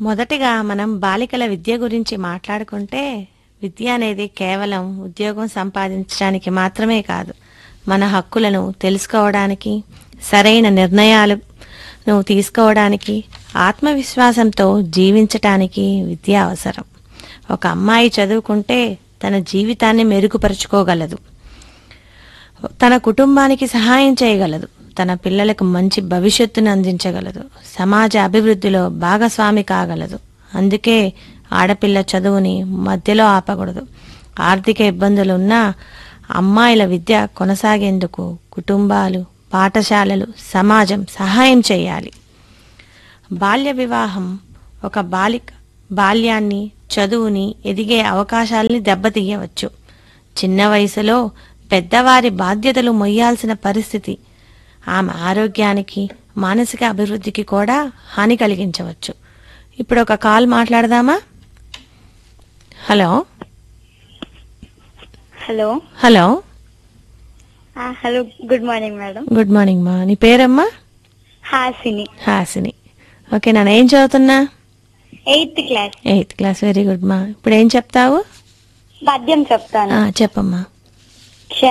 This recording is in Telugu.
మొదటిగా మనం బాలికల విద్య గురించి మాట్లాడుకుంటే విద్య అనేది కేవలం ఉద్యోగం సంపాదించడానికి మాత్రమే కాదు మన హక్కులను తెలుసుకోవడానికి సరైన నిర్ణయాలను తీసుకోవడానికి ఆత్మవిశ్వాసంతో జీవించటానికి విద్య అవసరం ఒక అమ్మాయి చదువుకుంటే తన జీవితాన్ని మెరుగుపరుచుకోగలదు తన కుటుంబానికి సహాయం చేయగలదు తన పిల్లలకు మంచి భవిష్యత్తును అందించగలదు సమాజ అభివృద్ధిలో భాగస్వామి కాగలదు అందుకే ఆడపిల్ల చదువుని మధ్యలో ఆపకూడదు ఆర్థిక ఇబ్బందులు ఉన్నా అమ్మాయిల విద్య కొనసాగేందుకు కుటుంబాలు పాఠశాలలు సమాజం సహాయం చేయాలి బాల్య వివాహం ఒక బాలిక బాల్యాన్ని చదువుని ఎదిగే అవకాశాలని దెబ్బతీయవచ్చు చిన్న వయసులో పెద్దవారి బాధ్యతలు మొయ్యాల్సిన పరిస్థితి ఆమె ఆరోగ్యానికి మానసిక అభివృద్ధికి కూడా హాని కలిగించవచ్చు ఇప్పుడు ఒక కాల్ మాట్లాడదామా హలో హలో హలో ఆ, hello good morning madam good morning మా నీ పేరమ్మా హాసిని హాసిని ఓకే నాన్న ఏం చదువుతున్నా eighth class eighth class very good మా ఇప్పుడు ఏం చెప్తావు పద్యం చెప్తాను ఆ, చెప్పమ్మా